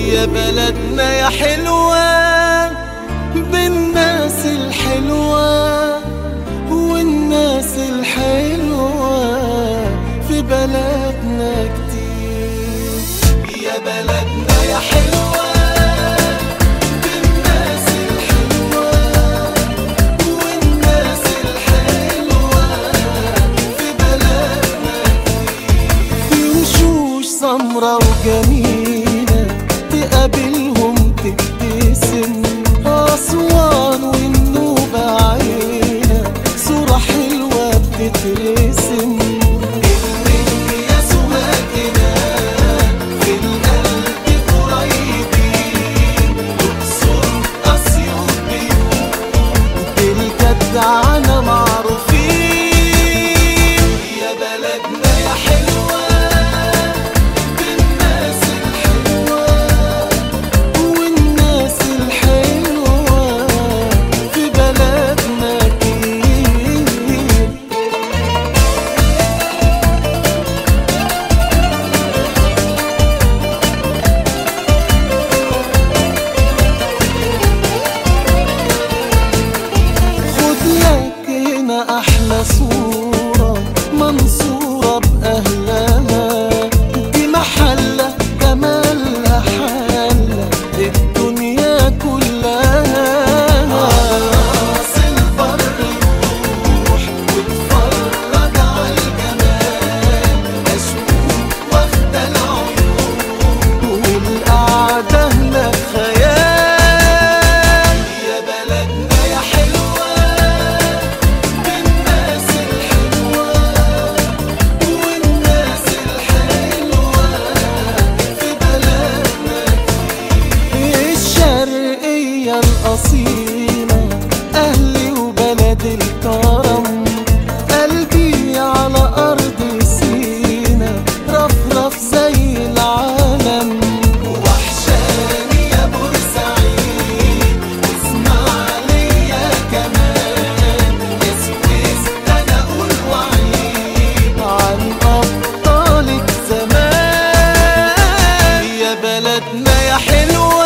يا بلدنا يا حلوة بالناس الحلوة والناس الحلوة في بلدنا كتير يا بلدنا يا حلوة بالناس الحلوة والناس الحلوة في بلدنا في وشوش سمرة وجميلة تقابلهم تبتسم أسوان والنوبة عينة صورة حلوة بتترسم يا سواقنا في القلب قريبين أقصر أسيوط بيوت بالجدعنة معروفين يا بلدنا يا حلوة بالناس الحلوة والناس الحلوة في بلدنا كتير خد لك هنا احلى صورة منصورة باهلها دي محلة جمالها حالة الدنيا كلها راس البر روح واتفرج على الجمال اشوف واخدة العيون والقعدة هناك خيال يا بلدنا يا حلوة بالناس الحلوة والناس الحلوة في بلدنا الشرقية الأصيلة أهلي وبلد الكرم قلبي على أرض سينا رفرف زي العالم وحشاني يا بورسعيد واسماعيلية كمان يا سويس أنا أقول وعيد عن أبطالك زمان يا بلدنا يا حلوة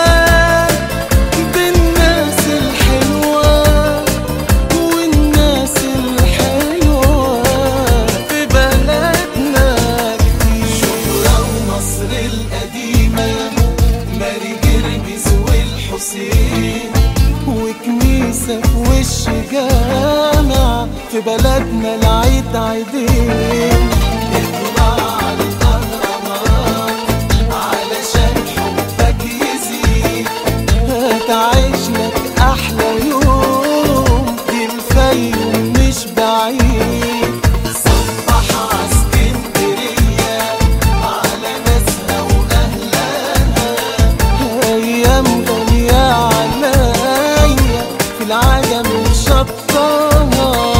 بالناس الحلوة والناس الحلوة في بلدنا كتير شبرا ومصر القديمة ماري جرجس والحسين وكنيسة في وش جامع في بلدنا العيد عيدين اطلع على الأهرامات علشان حبك يزيد هتعيش لك احلى يوم دي الفيوم مش بعيد صبح عاسكندرية على ناسها واهلها ايام غالية عليا في العالم شطها